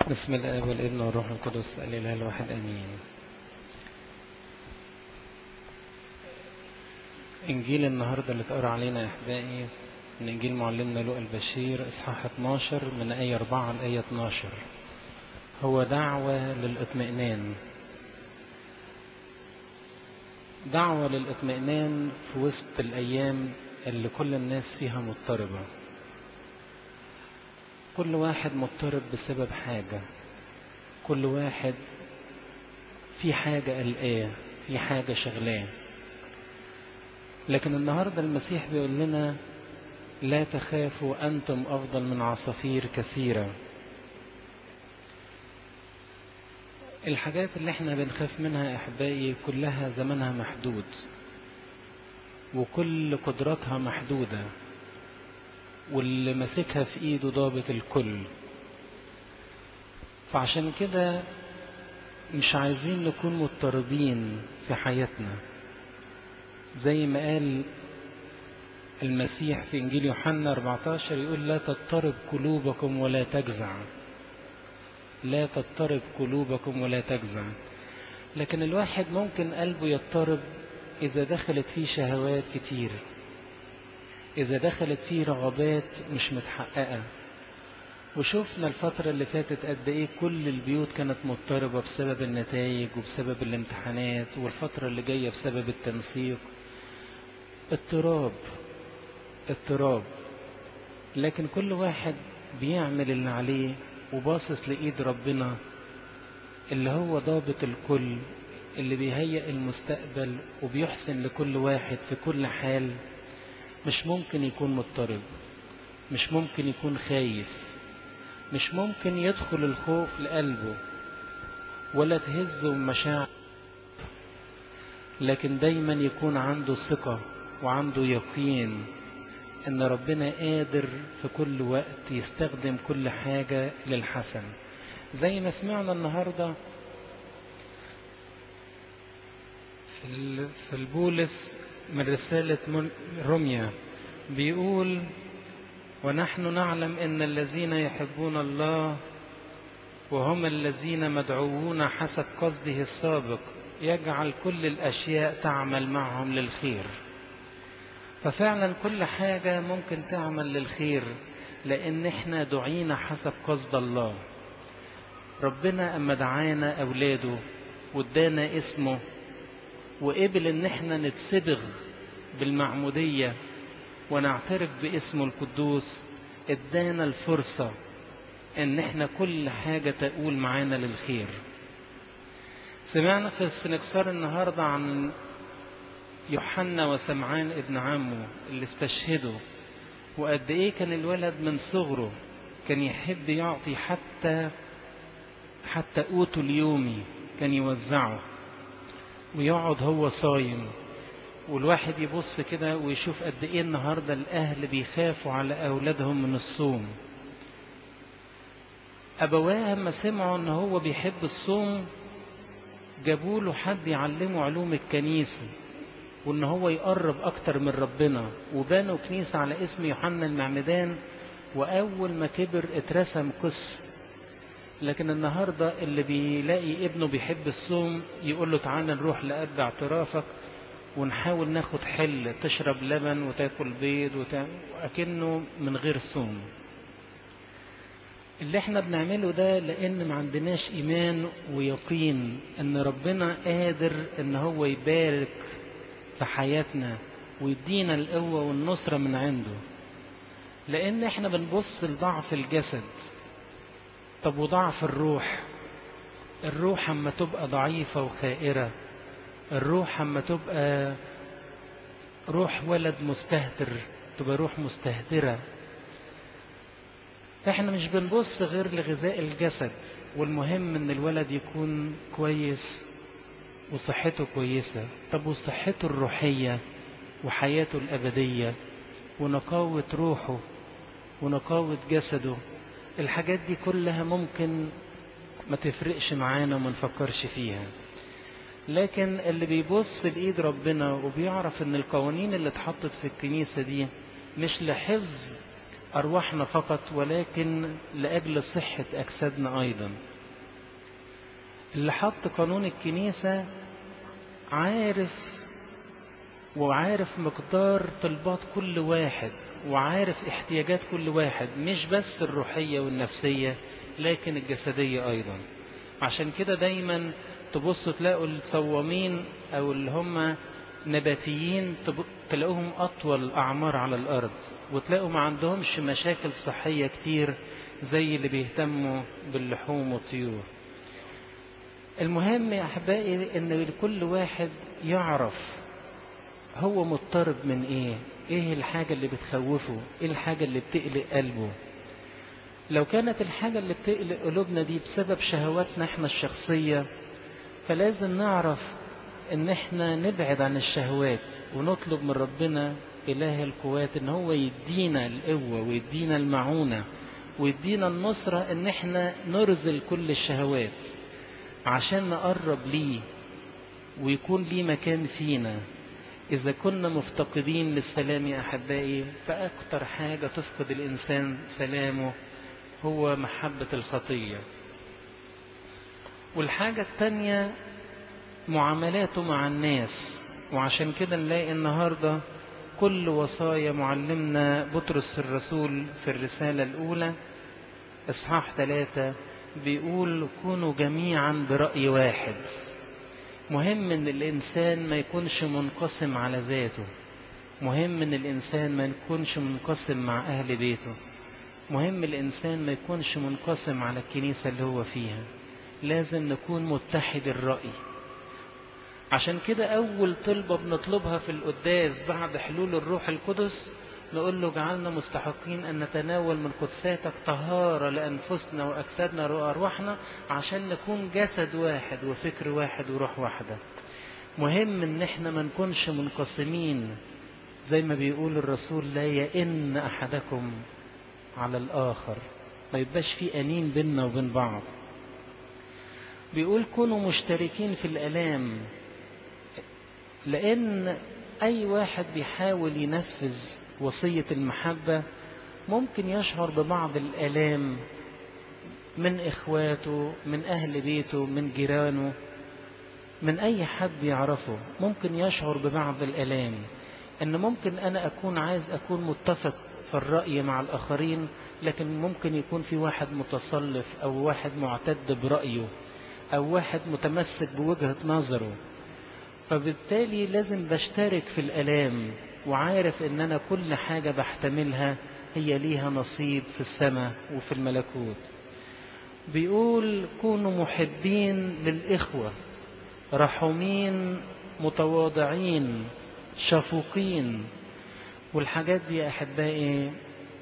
بسم الله والابن والروح القدس الإله الواحد أمين إنجيل النهاردة اللي اتقرا علينا يا أحبائي من إنجيل معلمنا لوقا البشير إصحاح 12 من آية 4 لآية 12 هو دعوة للإطمئنان دعوة للإطمئنان في وسط الأيام اللي كل الناس فيها مضطربة كل واحد مضطرب بسبب حاجة كل واحد في حاجة قلقاه في حاجة شغلاه لكن النهاردة المسيح بيقول لنا لا تخافوا أنتم أفضل من عصافير كثيرة الحاجات اللي احنا بنخاف منها أحبائي كلها زمنها محدود وكل قدراتها محدودة واللي ماسكها في ايده ضابط الكل فعشان كده مش عايزين نكون مضطربين في حياتنا زي ما قال المسيح في انجيل يوحنا 14 يقول لا تضطرب قلوبكم ولا تجزع لا تضطرب قلوبكم ولا تجزع لكن الواحد ممكن قلبه يضطرب اذا دخلت فيه شهوات كتير إذا دخلت فيه رغبات مش متحققة وشفنا الفترة اللي فاتت قد إيه كل البيوت كانت مضطربة بسبب النتائج وبسبب الامتحانات والفترة اللي جاية بسبب التنسيق اضطراب اضطراب لكن كل واحد بيعمل اللي عليه وباصص لإيد ربنا اللي هو ضابط الكل اللي بيهيئ المستقبل وبيحسن لكل واحد في كل حال مش ممكن يكون مضطرب مش ممكن يكون خايف مش ممكن يدخل الخوف لقلبه ولا تهزه مشاعر لكن دايما يكون عنده ثقة وعنده يقين ان ربنا قادر في كل وقت يستخدم كل حاجة للحسن زي ما سمعنا النهاردة في البولس من رسالة روميا بيقول ونحن نعلم ان الذين يحبون الله وهم الذين مدعوون حسب قصده السابق يجعل كل الاشياء تعمل معهم للخير ففعلا كل حاجة ممكن تعمل للخير لان احنا دعينا حسب قصد الله ربنا اما دعانا اولاده وادانا اسمه وقبل ان احنا نتسبغ بالمعمودية ونعترف باسمه القدوس ادانا الفرصة ان احنا كل حاجة تقول معانا للخير سمعنا في السنكسار النهاردة عن يوحنا وسمعان ابن عمه اللي استشهدوا وقد ايه كان الولد من صغره كان يحب يعطي حتى حتى قوته اليومي كان يوزعه ويقعد هو صايم والواحد يبص كده ويشوف قد ايه النهارده الاهل بيخافوا على اولادهم من الصوم ابواه لما سمعوا ان هو بيحب الصوم جابوا له حد يعلمه علوم الكنيسه وان هو يقرب اكتر من ربنا وبنوا كنيسه على اسم يوحنا المعمدان واول ما كبر اترسم قس لكن النهاردة اللي بيلاقي ابنه بيحب الصوم يقول له تعالى نروح لأب اعترافك ونحاول ناخد حل تشرب لبن وتاكل بيض وأكنه من غير صوم اللي احنا بنعمله ده لأن ما عندناش إيمان ويقين أن ربنا قادر أن هو يبارك في حياتنا ويدينا القوة والنصرة من عنده لأن احنا بنبص لضعف الجسد طب وضعف الروح الروح اما تبقى ضعيفة وخائرة الروح اما تبقى روح ولد مستهتر تبقى روح مستهترة احنا مش بنبص غير لغذاء الجسد والمهم ان الولد يكون كويس وصحته كويسة طب وصحته الروحية وحياته الأبدية ونقاوة روحه ونقاوة جسده الحاجات دي كلها ممكن ما تفرقش معانا وما نفكرش فيها لكن اللي بيبص لإيد ربنا وبيعرف ان القوانين اللي اتحطت في الكنيسة دي مش لحفظ أرواحنا فقط ولكن لأجل صحة أجسادنا أيضا اللي حط قانون الكنيسة عارف وعارف مقدار طلبات كل واحد وعارف احتياجات كل واحد مش بس الروحية والنفسية لكن الجسدية أيضا عشان كده دايما تبصوا تلاقوا الصوامين أو اللي هم نباتيين تلاقوهم أطول أعمار على الأرض وتلاقوا ما عندهمش مشاكل صحية كتير زي اللي بيهتموا باللحوم والطيور المهم يا أحبائي إن كل واحد يعرف هو مضطرب من إيه إيه الحاجة اللي بتخوفه إيه الحاجة اللي بتقلق قلبه لو كانت الحاجة اللي بتقلق قلوبنا دي بسبب شهواتنا احنا الشخصية فلازم نعرف ان احنا نبعد عن الشهوات ونطلب من ربنا اله القوات ان هو يدينا القوة ويدينا المعونة ويدينا النصرة ان احنا نرزل كل الشهوات عشان نقرب ليه ويكون ليه مكان فينا إذا كنا مفتقدين للسلام يا أحبائي فأكثر حاجة تفقد الإنسان سلامه هو محبة الخطية والحاجة التانية معاملاته مع الناس وعشان كده نلاقي النهاردة كل وصايا معلمنا بطرس الرسول في الرسالة الأولى إصحاح ثلاثة بيقول كونوا جميعا برأي واحد مهم ان الانسان ما يكونش منقسم على ذاته مهم ان الانسان ما يكونش منقسم مع اهل بيته مهم الانسان ما يكونش منقسم على الكنيسة اللي هو فيها لازم نكون متحد الرأي عشان كده اول طلبة بنطلبها في القداس بعد حلول الروح القدس نقول له اجعلنا مستحقين ان نتناول من قدساتك طهارة لانفسنا واجسادنا وارواحنا عشان نكون جسد واحد وفكر واحد وروح واحدة مهم ان احنا ما نكونش منقسمين زي ما بيقول الرسول لا يئن احدكم على الاخر ما يبقاش في انين بيننا وبين بعض بيقول كونوا مشتركين في الالام لان اي واحد بيحاول ينفذ وصية المحبة ممكن يشعر ببعض الآلام من إخواته من أهل بيته من جيرانه من أي حد يعرفه ممكن يشعر ببعض الآلام أن ممكن أنا أكون عايز أكون متفق في الرأي مع الآخرين لكن ممكن يكون في واحد متصلف أو واحد معتد برأيه أو واحد متمسك بوجهة نظره فبالتالي لازم بشترك في الألام وعارف ان انا كل حاجة بحتملها هي ليها نصيب في السماء وفي الملكوت بيقول كونوا محبين للإخوة رحومين متواضعين شفوقين والحاجات دي يا أحبائي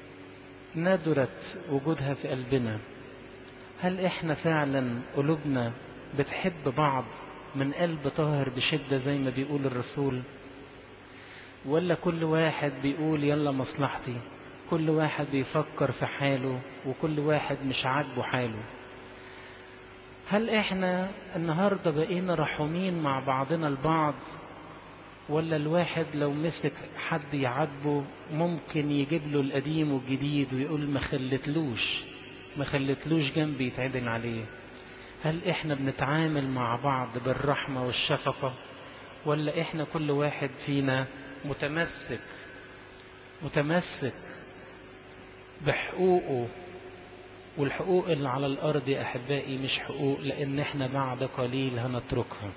ندرت وجودها في قلبنا هل إحنا فعلا قلوبنا بتحب بعض من قلب طاهر بشدة زي ما بيقول الرسول ولا كل واحد بيقول يلا مصلحتي كل واحد بيفكر في حاله وكل واحد مش عاجبه حاله هل احنا النهاردة بقينا رحومين مع بعضنا البعض ولا الواحد لو مسك حد يعاتبه ممكن يجيب له القديم والجديد ويقول ما خلتلوش ما خلتلوش جنبي يتعدل عليه هل احنا بنتعامل مع بعض بالرحمة والشفقة ولا احنا كل واحد فينا متمسك متمسك بحقوقه والحقوق اللي على الأرض يا أحبائي مش حقوق لأن احنا بعد قليل هنتركها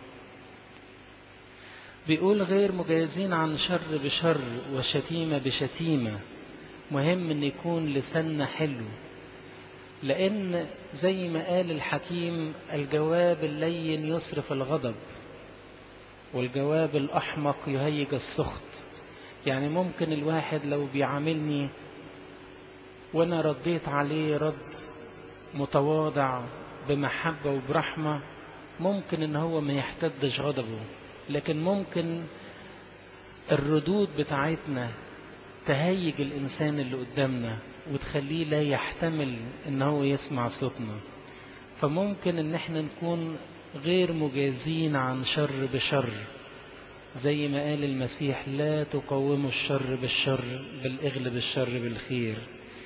بيقول غير مجازين عن شر بشر وشتيمة بشتيمة مهم ان يكون لساننا حلو لأن زي ما قال الحكيم الجواب اللين يصرف الغضب والجواب الأحمق يهيج السخط يعني ممكن الواحد لو بيعاملني وأنا رديت عليه رد متواضع بمحبة وبرحمة ممكن ان هو ما يحتدش غضبه لكن ممكن الردود بتاعتنا تهيج الإنسان اللي قدامنا وتخليه لا يحتمل ان هو يسمع صوتنا فممكن ان احنا نكون غير مجازين عن شر بشر زي ما قال المسيح لا تقوموا الشر بالشر بل اغلب الشر بالخير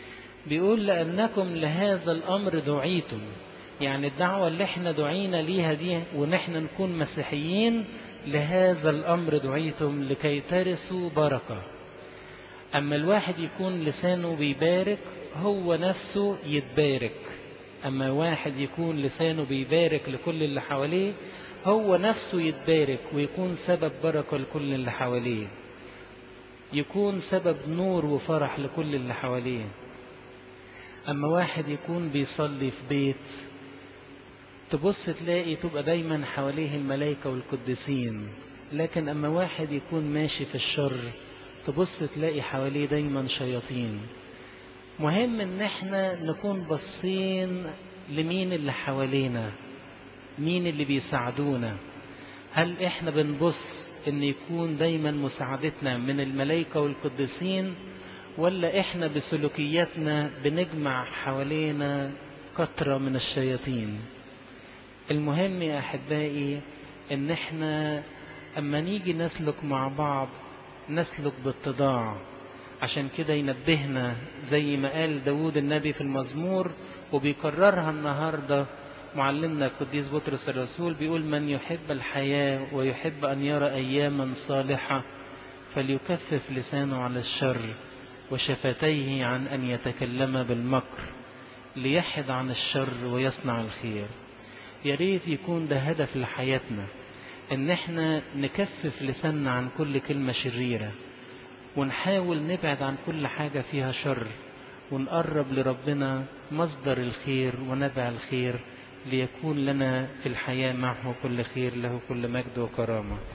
بيقول لأنكم لهذا الأمر دعيتم يعني الدعوة اللي احنا دعينا ليها دي ونحن نكون مسيحيين لهذا الأمر دعيتم لكي ترثوا بركة أما الواحد يكون لسانه بيبارك هو نفسه يتبارك أما واحد يكون لسانه بيبارك لكل اللي حواليه هو نفسه يتبارك ويكون سبب بركة لكل اللي حواليه يكون سبب نور وفرح لكل اللي حواليه أما واحد يكون بيصلي في بيت تبص تلاقي تبقى دايما حواليه الملائكة والقديسين لكن أما واحد يكون ماشي في الشر تبص تلاقي حواليه دايما شياطين مهم ان احنا نكون باصين لمين اللي حوالينا مين اللي بيساعدونا هل احنا بنبص ان يكون دايما مساعدتنا من الملائكة والقديسين ولا احنا بسلوكياتنا بنجمع حوالينا كترة من الشياطين المهم يا احبائي ان احنا اما نيجي نسلك مع بعض نسلك باتضاع عشان كده ينبهنا زي ما قال داود النبي في المزمور وبيكررها النهاردة معلمنا القديس بطرس الرسول بيقول من يحب الحياة ويحب أن يرى أياما صالحة فليكفف لسانه على الشر وشفتيه عن أن يتكلم بالمكر ليحد عن الشر ويصنع الخير يا ريت يكون ده هدف لحياتنا ان احنا نكفف لساننا عن كل كلمة شريرة ونحاول نبعد عن كل حاجة فيها شر ونقرب لربنا مصدر الخير ونبع الخير ليكون لنا في الحياة معه كل خير له كل مجد وكرامة